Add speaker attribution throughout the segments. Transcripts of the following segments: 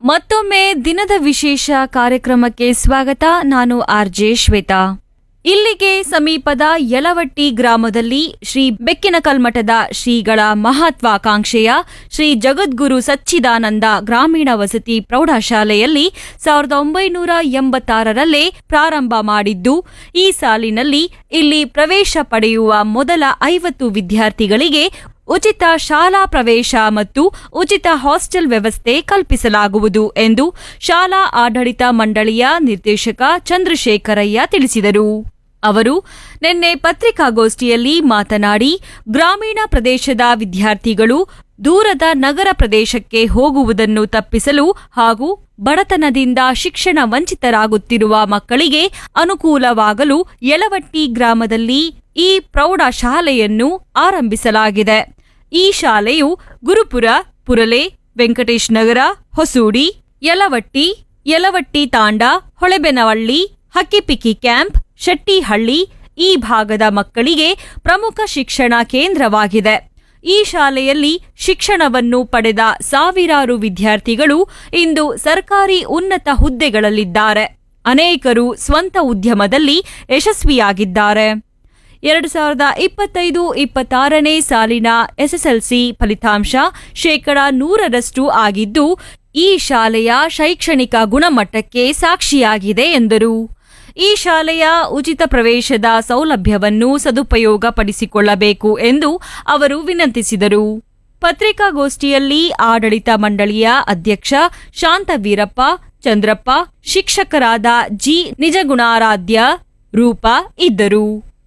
Speaker 1: ಮತ್ತೊಮ್ಮೆ ದಿನದ ವಿಶೇಷ ಕಾರ್ಯಕ್ರಮಕ್ಕೆ ಸ್ವಾಗತ ನಾನು ಆರ್ಜೆ ಶ್ವೇತಾ ಇಲ್ಲಿಗೆ ಸಮೀಪದ ಯಲವಟ್ಟಿ ಗ್ರಾಮದಲ್ಲಿ ಶ್ರೀ ಬೆಕ್ಕಿನಕಲ್ಮಠದ ಶ್ರೀಗಳ ಮಹತ್ವಾಕಾಂಕ್ಷೆಯ ಶ್ರೀ ಜಗದ್ಗುರು ಸಚ್ಚಿದಾನಂದ ಗ್ರಾಮೀಣ ವಸತಿ ಪ್ರೌಢಶಾಲೆಯಲ್ಲಿ ಸಾವಿರದ ಒಂಬೈನೂರ ಎಂಬತ್ತಾರರಲ್ಲೇ ಪ್ರಾರಂಭ ಮಾಡಿದ್ದು ಈ ಸಾಲಿನಲ್ಲಿ ಇಲ್ಲಿ ಪ್ರವೇಶ ಪಡೆಯುವ ಮೊದಲ ಐವತ್ತು ವಿದ್ಯಾರ್ಥಿಗಳಿಗೆ ಉಚಿತ ಶಾಲಾ ಪ್ರವೇಶ ಮತ್ತು ಉಚಿತ ಹಾಸ್ಟೆಲ್ ವ್ಯವಸ್ಥೆ ಕಲ್ಪಿಸಲಾಗುವುದು ಎಂದು ಶಾಲಾ ಆಡಳಿತ ಮಂಡಳಿಯ ನಿರ್ದೇಶಕ ಚಂದ್ರಶೇಖರಯ್ಯ ತಿಳಿಸಿದರು ಅವರು ನಿನ್ನೆ ಪತ್ರಿಕಾಗೋಷ್ಠಿಯಲ್ಲಿ ಮಾತನಾಡಿ ಗ್ರಾಮೀಣ ಪ್ರದೇಶದ ವಿದ್ಯಾರ್ಥಿಗಳು ದೂರದ ನಗರ ಪ್ರದೇಶಕ್ಕೆ ಹೋಗುವುದನ್ನು ತಪ್ಪಿಸಲು ಹಾಗೂ ಬಡತನದಿಂದ ಶಿಕ್ಷಣ ವಂಚಿತರಾಗುತ್ತಿರುವ ಮಕ್ಕಳಿಗೆ ಅನುಕೂಲವಾಗಲು ಯಲವಟ್ಟಿ ಗ್ರಾಮದಲ್ಲಿ ಈ ಪ್ರೌಢಶಾಲೆಯನ್ನು ಆರಂಭಿಸಲಾಗಿದೆ ಈ ಶಾಲೆಯು ಗುರುಪುರ ಪುರಲೆ ವೆಂಕಟೇಶ್ ನಗರ ಹೊಸೂಡಿ ಯಲವಟ್ಟಿ ಯಲವಟ್ಟಿ ತಾಂಡ ಹೊಳೆಬೆನವಳ್ಳಿ ಹಕ್ಕಿಪಿಕ್ಕಿ ಕ್ಯಾಂಪ್ ಶೆಟ್ಟಿಹಳ್ಳಿ ಈ ಭಾಗದ ಮಕ್ಕಳಿಗೆ ಪ್ರಮುಖ ಶಿಕ್ಷಣ ಕೇಂದ್ರವಾಗಿದೆ ಈ ಶಾಲೆಯಲ್ಲಿ ಶಿಕ್ಷಣವನ್ನು ಪಡೆದ ಸಾವಿರಾರು ವಿದ್ಯಾರ್ಥಿಗಳು ಇಂದು ಸರ್ಕಾರಿ ಉನ್ನತ ಹುದ್ದೆಗಳಲ್ಲಿದ್ದಾರೆ ಅನೇಕರು ಸ್ವಂತ ಉದ್ಯಮದಲ್ಲಿ ಯಶಸ್ವಿಯಾಗಿದ್ದಾರೆ ಎರಡು ಸಾವಿರದ ಇಪ್ಪತ್ತೈದು ಇಪ್ಪತ್ತಾರನೇ ಸಾಲಿನ ಎಸ್ಎಸ್ಎಲ್ಸಿ ಫಲಿತಾಂಶ ಶೇಕಡ ನೂರರಷ್ಟು ಆಗಿದ್ದು ಈ ಶಾಲೆಯ ಶೈಕ್ಷಣಿಕ ಗುಣಮಟ್ಟಕ್ಕೆ ಸಾಕ್ಷಿಯಾಗಿದೆ ಎಂದರು ಈ ಶಾಲೆಯ ಉಚಿತ ಪ್ರವೇಶದ ಸೌಲಭ್ಯವನ್ನು ಸದುಪಯೋಗಪಡಿಸಿಕೊಳ್ಳಬೇಕು ಎಂದು ಅವರು ವಿನಂತಿಸಿದರು ಪತ್ರಿಕಾಗೋಷ್ಠಿಯಲ್ಲಿ ಆಡಳಿತ ಮಂಡಳಿಯ ಅಧ್ಯಕ್ಷ ಶಾಂತವೀರಪ್ಪ ಚಂದ್ರಪ್ಪ ಶಿಕ್ಷಕರಾದ ಜಿ ನಿಜಗುಣಾರಾಧ್ಯ ರೂಪ ಇದ್ದರು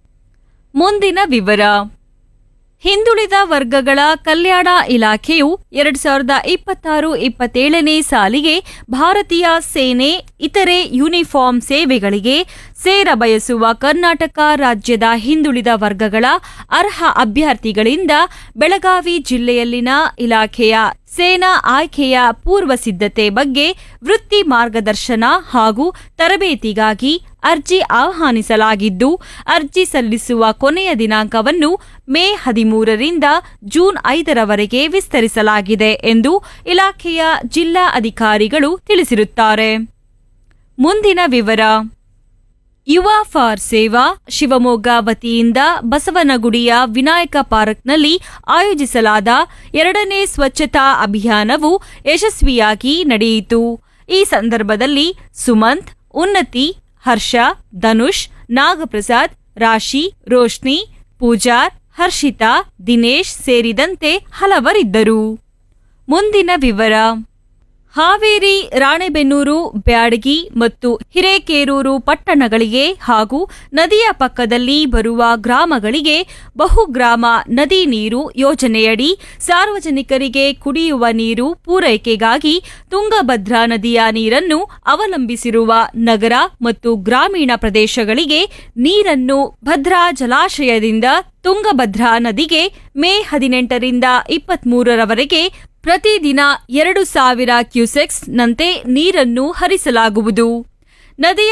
Speaker 1: ಮುಂದಿನ ವಿವರ ಹಿಂದುಳಿದ ವರ್ಗಗಳ ಕಲ್ಯಾಣ ಇಲಾಖೆಯು ಎರಡ್ ಸಾವಿರದ ಇಪ್ಪತ್ತಾರು ಇಪ್ಪತ್ತೇಳನೇ ಸಾಲಿಗೆ ಭಾರತೀಯ ಸೇನೆ ಇತರೆ ಯೂನಿಫಾರ್ಮ್ ಸೇವೆಗಳಿಗೆ ಸೇರಬಯಸುವ ಕರ್ನಾಟಕ ರಾಜ್ಯದ ಹಿಂದುಳಿದ ವರ್ಗಗಳ ಅರ್ಹ ಅಭ್ಯರ್ಥಿಗಳಿಂದ ಬೆಳಗಾವಿ ಜಿಲ್ಲೆಯಲ್ಲಿನ ಇಲಾಖೆಯ ಸೇನಾ ಆಯ್ಕೆಯ ಪೂರ್ವ ಸಿದ್ಧತೆ ಬಗ್ಗೆ ವೃತ್ತಿ ಮಾರ್ಗದರ್ಶನ ಹಾಗೂ ತರಬೇತಿಗಾಗಿ ಅರ್ಜಿ ಆಹ್ವಾನಿಸಲಾಗಿದ್ದು ಅರ್ಜಿ ಸಲ್ಲಿಸುವ ಕೊನೆಯ ದಿನಾಂಕವನ್ನು ಮೇ ಹದಿಮೂರರಿಂದ ಜೂನ್ ಐದರವರೆಗೆ ವಿಸ್ತರಿಸಲಾಗಿದೆ ಎಂದು ಇಲಾಖೆಯ ಜಿಲ್ಲಾ ಅಧಿಕಾರಿಗಳು ತಿಳಿಸಿರುತ್ತಾರೆ ಮುಂದಿನ ವಿವರ ಯುವ ಫಾರ್ ಸೇವಾ ಶಿವಮೊಗ್ಗ ವತಿಯಿಂದ ಬಸವನಗುಡಿಯ ವಿನಾಯಕ ಪಾರ್ಕ್ನಲ್ಲಿ ಆಯೋಜಿಸಲಾದ ಎರಡನೇ ಸ್ವಚ್ಛತಾ ಅಭಿಯಾನವು ಯಶಸ್ವಿಯಾಗಿ ನಡೆಯಿತು ಈ ಸಂದರ್ಭದಲ್ಲಿ ಸುಮಂತ್ ಉನ್ನತಿ ಹರ್ಷ ಧನುಷ್ ನಾಗಪ್ರಸಾದ್ ರಾಶಿ ರೋಶ್ನಿ ಪೂಜಾರ್ ಹರ್ಷಿತಾ ದಿನೇಶ್ ಸೇರಿದಂತೆ ಹಲವರಿದ್ದರು ಮುಂದಿನ ವಿವರ ಹಾವೇರಿ ರಾಣೆಬೆನ್ನೂರು ಬ್ಯಾಡಗಿ ಮತ್ತು ಹಿರೇಕೇರೂರು ಪಟ್ಟಣಗಳಿಗೆ ಹಾಗೂ ನದಿಯ ಪಕ್ಕದಲ್ಲಿ ಬರುವ ಗ್ರಾಮಗಳಿಗೆ ಬಹುಗ್ರಾಮ ನದಿ ನೀರು ಯೋಜನೆಯಡಿ ಸಾರ್ವಜನಿಕರಿಗೆ ಕುಡಿಯುವ ನೀರು ಪೂರೈಕೆಗಾಗಿ ತುಂಗಭದ್ರಾ ನದಿಯ ನೀರನ್ನು ಅವಲಂಬಿಸಿರುವ ನಗರ ಮತ್ತು ಗ್ರಾಮೀಣ ಪ್ರದೇಶಗಳಿಗೆ ನೀರನ್ನು ಭದ್ರಾ ಜಲಾಶಯದಿಂದ ತುಂಗಭದ್ರಾ ನದಿಗೆ ಮೇ ಹದಿನೆಂಟರಿಂದ ಇಪ್ಪತ್ಮೂರರವರೆಗೆ ಪ್ರತಿದಿನ ಎರಡು ಸಾವಿರ ಕ್ಯೂಸೆಕ್ಸ್ ನಂತೆ ನೀರನ್ನು ಹರಿಸಲಾಗುವುದು ನದಿಯ